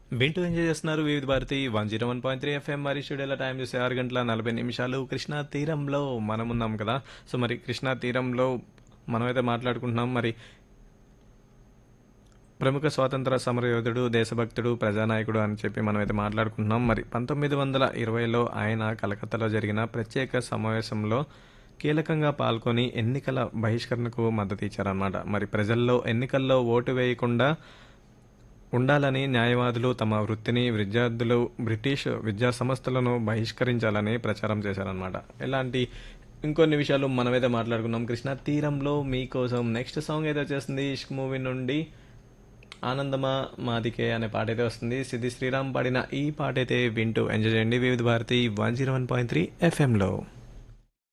వింటూ ఎంజాయ్ చేస్తున్నారు Vividh Bharati one zero one point three FM మరి స్టూడియోలో టైం చూస్తే ఆరు గంటల నలభై నిమిషాలు కృష్ణా తీరంలో మనం ఉన్నాం కదా సో మరి కృష్ణా తీరంలో మనమైతే మాట్లాడుకుంటున్నాం మరి ప్రముఖ స్వాతంత్ర సమరయోధుడు దేశభక్తుడు ప్రజానాయకుడు అని చెప్పి మనమైతే మాట్లాడుకుంటున్నాం మరి పంతొమ్మిది వందల ఇరవైలో ఆయన కలకత్తాలో జరిగిన ప్రత్యేక సమావేశంలో కీలకంగా పాల్గొని ఎన్నికల బహిష్కరణకు మద్దతు ఇచ్చారన్నమాట మరి ప్రజల్లో ఎన్నికల్లో ఓటు వేయకుండా ఉండాలని న్యాయవాదులు తమ వృత్తిని విద్యార్థులు బ్రిటిష్ విద్యా సంస్థలను బహిష్కరించాలని ప్రచారం చేశారనమాట ఇలాంటి ఇంకొన్ని విషయాలు మనమైతే మాట్లాడుకున్నాం కృష్ణ తీరంలో మీకోసం నెక్స్ట్ సాంగ్ అయితే వచ్చేస్తుంది ఇష్క్ మూవీ నుండి ఆనందమా మాదికే అనే పాట అయితే వస్తుంది సిద్ధి శ్రీరామ్ పాడిన ఈ పాట అయితే వింటూ ఎంజాయ్ చేయండి Vividh Bharati one zero one point three ఎఫ్ఎంలో